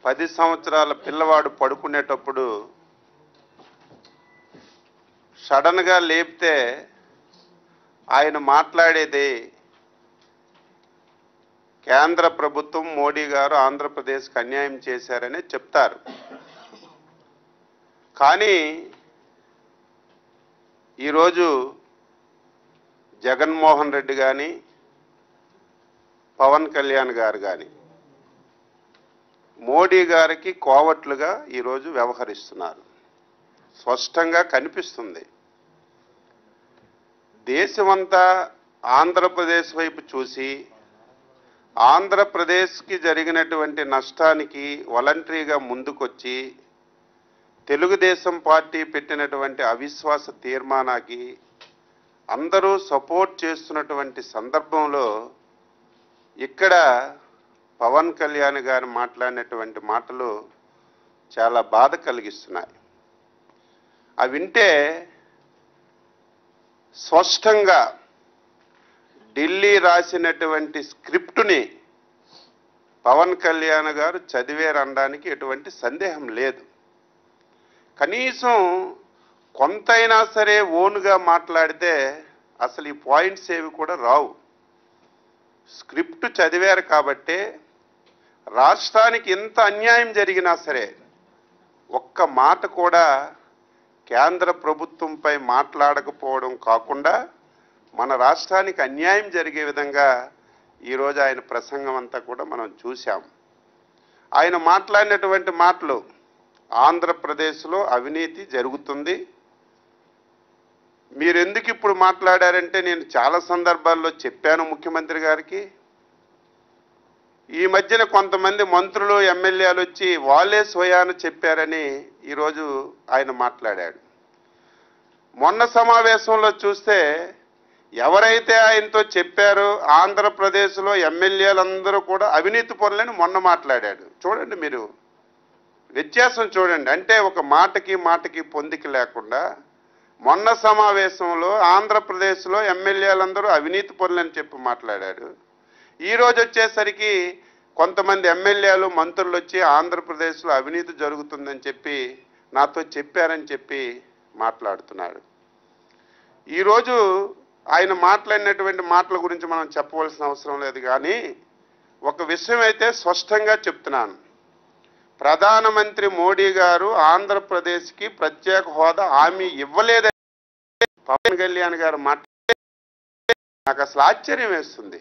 పది సంవత్సరాల పిల్లవాడు పడుకునేటప్పుడు సడన్గా లేపితే ఆయన మాట్లాడేది కేంద్ర ప్రభుత్వం మోడీ గారు ఆంధ్రప్రదేశ్కి అన్యాయం చేశారని చెప్తారు కానీ ఈరోజు జగన్మోహన్ రెడ్డి కానీ పవన్ కళ్యాణ్ గారు కానీ మోడీ గారికి కోవట్లుగా ఈరోజు వ్యవహరిస్తున్నారు స్పష్టంగా కనిపిస్తుంది దేశమంతా ఆంధ్రప్రదేశ్ వైపు చూసి ఆంధ్రప్రదేశ్కి జరిగినటువంటి నష్టానికి వాలంటరీగా ముందుకొచ్చి తెలుగుదేశం పార్టీ పెట్టినటువంటి అవిశ్వాస తీర్మానానికి అందరూ సపోర్ట్ చేస్తున్నటువంటి సందర్భంలో ఇక్కడ పవన్ కళ్యాణ్ గారు మాట్లాడినటువంటి మాటలు చాలా బాధ కలిగిస్తున్నాయి అవి వింటే స్పష్టంగా ఢిల్లీ రాసినటువంటి స్క్రిప్టుని పవన్ కళ్యాణ్ గారు చదివేరనడానికి ఎటువంటి సందేహం లేదు కనీసం కొంతైనా సరే ఓన్గా మాట్లాడితే అసలు ఈ పాయింట్స్ ఏవి కూడా రావు స్క్రిప్ట్ చదివారు కాబట్టే రాష్ట్రానికి ఎంత అన్యాయం జరిగినా సరే ఒక్క మాట కూడా కేంద్ర ప్రభుత్వంపై మాట్లాడకపోవడం కాకుండా మన రాష్ట్రానికి అన్యాయం జరిగే విధంగా ఈరోజు ఆయన ప్రసంగం అంతా కూడా మనం చూశాం ఆయన మాట్లాడినటువంటి మాటలు ఆంధ్రప్రదేశ్లో అవినీతి జరుగుతుంది మీరు ఎందుకు ఇప్పుడు మాట్లాడారంటే నేను చాలా సందర్భాల్లో చెప్పాను ముఖ్యమంత్రి గారికి ఈ మధ్యన కొంతమంది మంత్రులు ఎమ్మెల్యేలు వచ్చి వాళ్ళే స్వయాన చెప్పారని ఈరోజు ఆయన మాట్లాడాడు మొన్న సమావేశంలో చూస్తే ఎవరైతే ఆయనతో చెప్పారో ఆంధ్రప్రదేశ్లో ఎమ్మెల్యేలందరూ కూడా అవినీతి పనులని మొన్న మాట్లాడాడు చూడండి మీరు వ్యత్యాసం చూడండి అంటే ఒక మాటకి మాటకి పొందిక లేకుండా మొన్న సమావేశంలో ఆంధ్రప్రదేశ్లో ఎమ్మెల్యేలందరూ అవినీతి పనులని చెప్పి మాట్లాడాడు ఈ రోజు వచ్చేసరికి కొంతమంది ఎమ్మెల్యేలు మంత్రులు వచ్చి ఆంధ్రప్రదేశ్లో అవినీతి జరుగుతుందని చెప్పి నాతో చెప్పారని చెప్పి మాట్లాడుతున్నాడు ఈరోజు ఆయన మాట్లాడినటువంటి మాటల గురించి మనం చెప్పవలసిన అవసరం లేదు కానీ ఒక విషయం అయితే స్పష్టంగా చెప్తున్నాను ప్రధానమంత్రి మోడీ గారు ఆంధ్రప్రదేశ్కి ప్రత్యేక హోదా హామీ ఇవ్వలేదని పవన్ కళ్యాణ్ గారు మాట్లాడితే నాకు అసలు ఆశ్చర్యం వేస్తుంది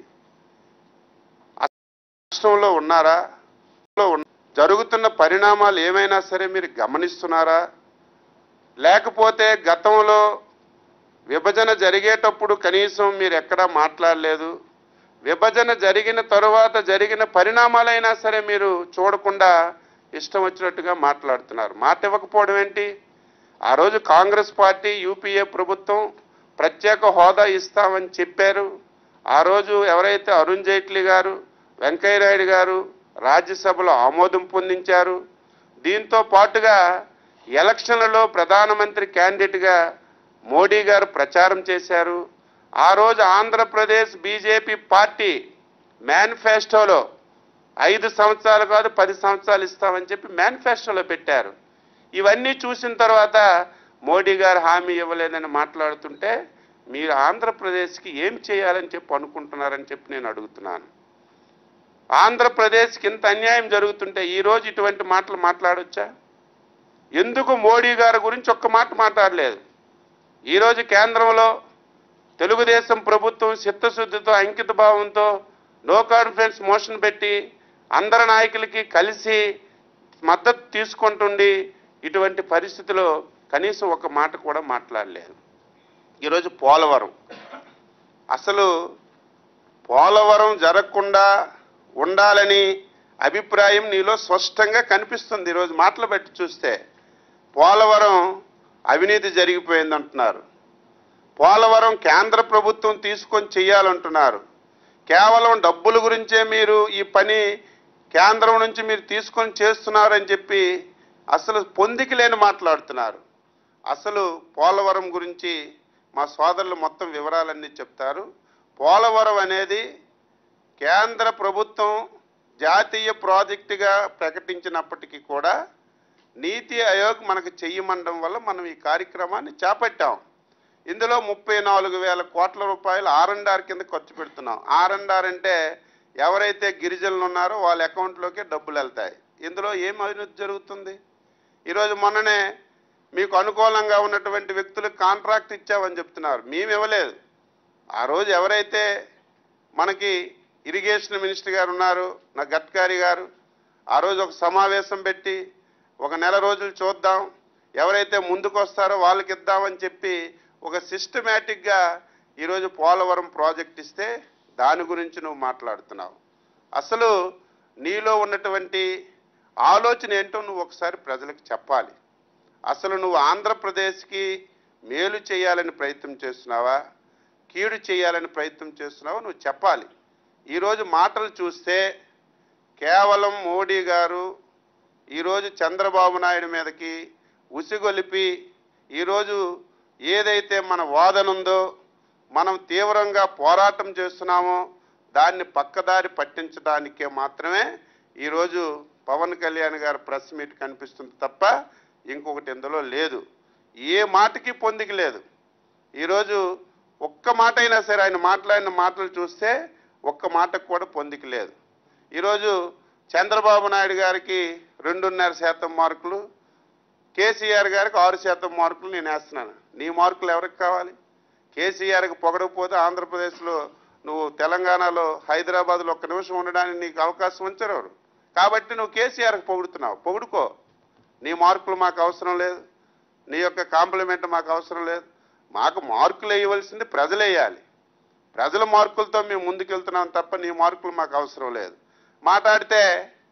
రాష్ట్రంలో ఉన్నారా లో ఉన్న- జరుగుతున్న పరిణామాలు ఏమైనా సరే మీరు గమనిస్తున్నారా లేకపోతే గతంలో విభజన జరిగేటప్పుడు కనీసం మీరు ఎక్కడా మాట్లాడలేదు విభజన జరిగిన తరువాత జరిగిన పరిణామాలైనా సరే మీరు చూడకుండా ఇష్టం వచ్చినట్టుగా మాట్లాడుతున్నారు మాట ఇవ్వకపోవడం ఏంటి ఆ రోజు కాంగ్రెస్ పార్టీ యూపీఏ ప్రభుత్వం ప్రత్యేక హోదా ఇస్తామని చెప్పారు ఆ రోజు ఎవరైతే అరుణ్ జైట్లీ గారు వెంకయ్యనాయుడు గారు రాజ్యసభలో ఆమోదం పొందించారు దీంతో పాటుగా ఎలక్షన్లలో ప్రధానమంత్రి క్యాండిడేట్గా మోడీ గారు ప్రచారం చేశారు ఆ రోజు ఆంధ్రప్రదేశ్ బీజేపీ పార్టీ మేనిఫెస్టోలో ఐదు సంవత్సరాలు కాదు పది సంవత్సరాలు ఇస్తామని చెప్పి మేనిఫెస్టోలో పెట్టారు ఇవన్నీ చూసిన తర్వాత మోడీ గారు హామీ ఇవ్వలేదని మాట్లాడుతుంటే మీరు ఆంధ్రప్రదేశ్కి ఏం చేయాలని చెప్పి అనుకుంటున్నారని చెప్పి నేను అడుగుతున్నాను ఆంధ్రప్రదేశ్కి ఇంత అన్యాయం జరుగుతుంటే ఈరోజు ఇటువంటి మాటలు మాట్లాడొచ్చా ఎందుకు మోడీ గారి గురించి ఒక్క మాట మాట్లాడలేదు ఈరోజు కేంద్రంలో తెలుగుదేశం ప్రభుత్వం చిత్తశుద్ధితో అంకిత భావంతో నో కాన్ఫిడెన్స్ మోషన్ పెట్టి అందరి నాయకులకి కలిసి మద్దతు తీసుకుంటుండి ఇటువంటి పరిస్థితిలో కనీసం ఒక మాట కూడా మాట్లాడలేదు ఈరోజు పోలవరం అసలు పోలవరం జరగకుండా ఉండాలని అభిప్రాయం నీలో స్పష్టంగా కనిపిస్తుంది ఈరోజు మాటలు బట్టి చూస్తే పోలవరం అవినీతి జరిగిపోయింది అంటున్నారు పోలవరం కేంద్ర ప్రభుత్వం తీసుకొని చేయాలంటున్నారు కేవలం డబ్బుల గురించే మీరు ఈ పని కేంద్రం నుంచి మీరు తీసుకొని చేస్తున్నారని చెప్పి అసలు పొందికి లేని మాట్లాడుతున్నారు అసలు పోలవరం గురించి మా సోదరులు మొత్తం వివరాలన్నీ చెప్తారు పోలవరం అనేది కేంద్ర ప్రభుత్వం జాతీయ ప్రాజెక్టుగా ప్రకటించినప్పటికీ కూడా నీతి ఆయోగ్ మనకు చెయ్యమండం వల్ల మనం ఈ కార్యక్రమాన్ని చేపట్టాం ఇందులో ముప్పై నాలుగు వేల కోట్ల రూపాయలు ఆర్ అండ్ ఆర్ కింద ఖర్చు పెడుతున్నాం ఆర్ అండ్ ఆర్ అంటే ఎవరైతే గిరిజనులు ఉన్నారో వాళ్ళ అకౌంట్లోకే డబ్బులు వెళ్తాయి ఇందులో ఏం అవినీతి జరుగుతుంది ఈరోజు మొన్ననే మీకు అనుకూలంగా ఉన్నటువంటి వ్యక్తులకు కాంట్రాక్ట్ ఇచ్చామని చెప్తున్నారు మేము ఇవ్వలేదు ఆ రోజు ఎవరైతే మనకి ఇరిగేషన్ మినిస్టర్ గారు ఉన్నారు నా గడ్కరీ గారు ఆ రోజు ఒక సమావేశం పెట్టి ఒక నెల రోజులు చూద్దాం ఎవరైతే ముందుకు వస్తారో వాళ్ళకి ఇద్దామని చెప్పి ఒక సిస్టమేటిక్గా ఈరోజు పోలవరం ప్రాజెక్ట్ ఇస్తే దాని గురించి నువ్వు మాట్లాడుతున్నావు అసలు నీలో ఉన్నటువంటి ఆలోచన ఏంటో నువ్వు ఒకసారి ప్రజలకు చెప్పాలి అసలు నువ్వు ఆంధ్రప్రదేశ్కి మేలు చేయాలని ప్రయత్నం చేస్తున్నావా కీడు చేయాలని ప్రయత్నం చేస్తున్నావా నువ్వు చెప్పాలి ఈరోజు మాటలు చూస్తే కేవలం మోడీ గారు ఈరోజు చంద్రబాబు నాయుడు మీదకి ఉసిగొలిపి ఈరోజు ఏదైతే మన వాదన ఉందో మనం తీవ్రంగా పోరాటం చేస్తున్నామో దాన్ని పక్కదారి పట్టించడానికే మాత్రమే ఈరోజు పవన్ కళ్యాణ్ గారి ప్రెస్ మీట్ కనిపిస్తుంది తప్ప ఇంకొకటి ఇందులో లేదు ఏ మాటకి పొందిక లేదు ఈరోజు ఒక్క మాట అయినా సరే ఆయన మాట్లాడిన మాటలు చూస్తే ఒక్క మాటకు కూడా పొందిక లేదు ఈరోజు చంద్రబాబు నాయుడు గారికి రెండున్నర శాతం మార్కులు కేసీఆర్ గారికి ఆరు శాతం మార్కులు నేను వేస్తున్నాను నీ మార్కులు ఎవరికి కావాలి కేసీఆర్కి పొగడకపోతే ఆంధ్రప్రదేశ్లో నువ్వు తెలంగాణలో హైదరాబాద్లో ఒక్క నిమిషం ఉండడానికి నీకు అవకాశం ఉంచరు ఎవరు. కాబట్టి నువ్వు కేసీఆర్కి పొగుడుతున్నావు పొగుడుకో నీ మార్కులు మాకు అవసరం లేదు నీ యొక్క కాంప్లిమెంట్ మాకు అవసరం లేదు మాకు మార్కులు వేయవలసింది ప్రజలు వేయాలి ప్రజల మార్కులతో మేము ముందుకెళ్తున్నాం తప్ప నీ మార్కులు మాకు అవసరం లేదు మాట్లాడితే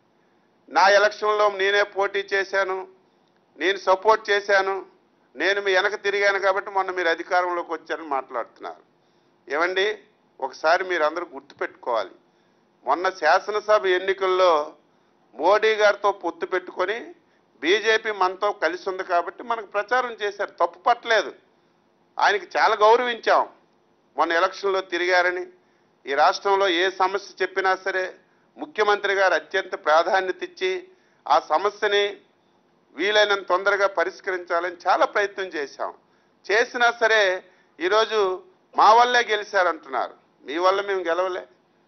నా ఎలక్షన్లో నేనే పోటీ చేశాను నేను సపోర్ట్ చేశాను నేను మీ వెనక తిరిగాను కాబట్టి మొన్న మీరు అధికారంలోకి వచ్చారని మాట్లాడుతున్నారు ఏమండి ఒకసారి మీరు అందరూ గుర్తుపెట్టుకోవాలి మొన్న శాసనసభ ఎన్నికల్లో మోడీ గారితో పొత్తు పెట్టుకొని బీజేపీ మనతో కలిసి ఉంది కాబట్టి మనకు ప్రచారం చేశారు తప్పు పట్టలేదు ఆయనకి చాలా గౌరవించాం మొన్న ఎలక్షన్లో తిరిగారని ఈ రాష్ట్రంలో ఏ సమస్య చెప్పినా సరే ముఖ్యమంత్రి గారు అత్యంత ప్రాధాన్యత ఇచ్చి ఆ సమస్యని వీలైనంత తొందరగా పరిష్కరించాలని చాలా ప్రయత్నం చేశాం చేసినా సరే ఈరోజు మా వల్లే గెలిచారంటున్నారు మీ వల్ల మేము గెలవలే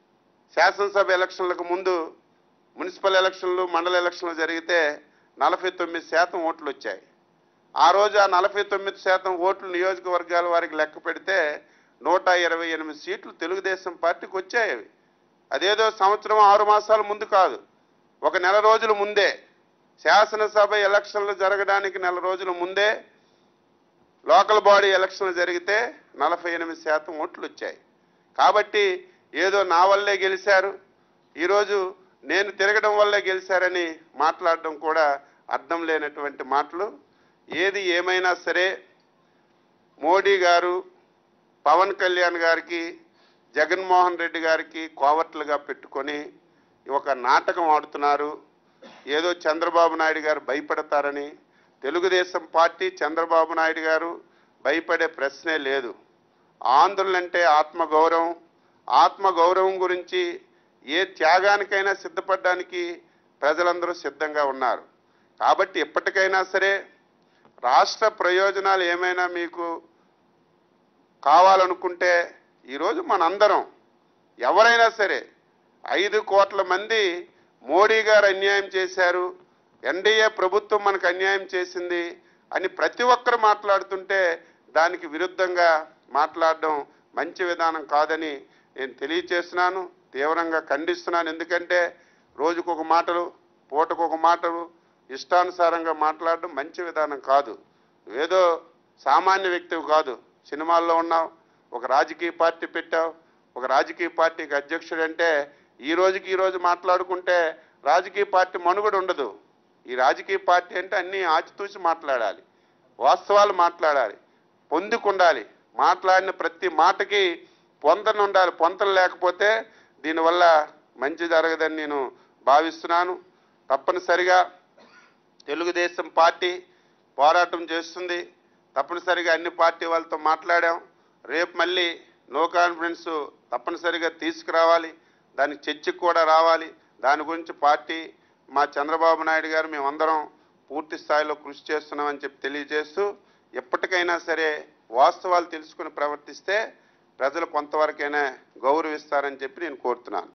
శాసనసభ ఎలక్షన్లకు ముందు మున్సిపల్ ఎలక్షన్లు మండల ఎలక్షన్లు జరిగితే నలభై తొమ్మిది శాతం ఓట్లు వచ్చాయి ఆ రోజు ఆ నలభై తొమ్మిది శాతం ఓట్లు నియోజకవర్గాల వారికి లెక్క పెడితే నూట ఇరవై ఎనిమిది సీట్లు తెలుగుదేశం పార్టీకి వచ్చాయి అవి అదేదో సంవత్సరం ఆరు మాసాల ముందు కాదు ఒక నెల రోజుల ముందే శాసనసభ ఎలక్షన్లు జరగడానికి నెల రోజుల ముందే లోకల్ బాడీ ఎలక్షన్లు జరిగితే నలభై ఎనిమిది శాతం ఓట్లు వచ్చాయి కాబట్టి ఏదో నా వల్లే గెలిచారు ఈరోజు నేను తిరగడం వల్లే గెలిచారని మాట్లాడడం కూడా అర్థం లేనటువంటి మాటలు ఏది ఏమైనా సరే మోడీ గారు పవన్ కళ్యాణ్ గారికి జగన్మోహన్ రెడ్డి గారికి కోవట్లుగా పెట్టుకొని ఒక నాటకం ఆడుతున్నారు ఏదో చంద్రబాబు నాయుడు గారు భయపడతారని తెలుగుదేశం పార్టీ చంద్రబాబు నాయుడు గారు భయపడే ప్రశ్నే లేదు ఆంధ్రులంటే ఆత్మగౌరవం ఆత్మగౌరవం గురించి ఏ త్యాగానికైనా సిద్ధపడడానికి ప్రజలందరూ సిద్ధంగా ఉన్నారు కాబట్టి ఎప్పటికైనా సరే రాష్ట్ర ప్రయోజనాలు ఏమైనా మీకు కావాలనుకుంటే ఈరోజు మనందరం ఎవరైనా సరే ఐదు కోట్ల మంది మోడీ గారు అన్యాయం చేశారు ఎన్డీఏ ప్రభుత్వం మనకు అన్యాయం చేసింది అని ప్రతి ఒక్కరు మాట్లాడుతుంటే దానికి విరుద్ధంగా మాట్లాడడం మంచి విధానం కాదని నేను తెలియచేస్తున్నాను తీవ్రంగా ఖండిస్తున్నాను ఎందుకంటే రోజుకొక మాటలు పూటకొక మాటలు ఇష్టానుసారంగా మాట్లాడడం మంచి విధానం కాదు ఏదో సామాన్య వ్యక్తివి కాదు సినిమాల్లో ఉన్నావు ఒక రాజకీయ పార్టీ పెట్టావు ఒక రాజకీయ పార్టీకి అధ్యక్షుడు అంటే ఈ రోజుకి ఈ రోజు మాట్లాడుకుంటే రాజకీయ పార్టీ మనుగడ ఉండదు ఈ రాజకీయ పార్టీ అంటే అన్నీ ఆచితూచి మాట్లాడాలి వాస్తవాలు మాట్లాడాలి పొందుకుండాలి మాట్లాడిన ప్రతి మాటకి పొంతన ఉండాలి పొంతన లేకపోతే దీనివల్ల మంచి జరగదని నేను భావిస్తున్నాను తప్పనిసరిగా తెలుగుదేశం పార్టీ పోరాటం చేస్తుంది తప్పనిసరిగా అన్ని పార్టీ వాళ్ళతో మాట్లాడాం రేపు మళ్ళీ నో కాన్ఫిడెన్స్ తప్పనిసరిగా తీసుకురావాలి దానికి చర్చకు కూడా రావాలి దాని గురించి పార్టీ మా చంద్రబాబు నాయుడు గారు మేమందరం పూర్తి స్థాయిలో కృషి చేస్తున్నామని చెప్పి తెలియజేస్తూ ఎప్పటికైనా సరే వాస్తవాలు తెలుసుకుని ప్రవర్తిస్తే ప్రజలు కొంతవరకైనా గౌరవిస్తారని చెప్పి నేను కోరుతున్నాను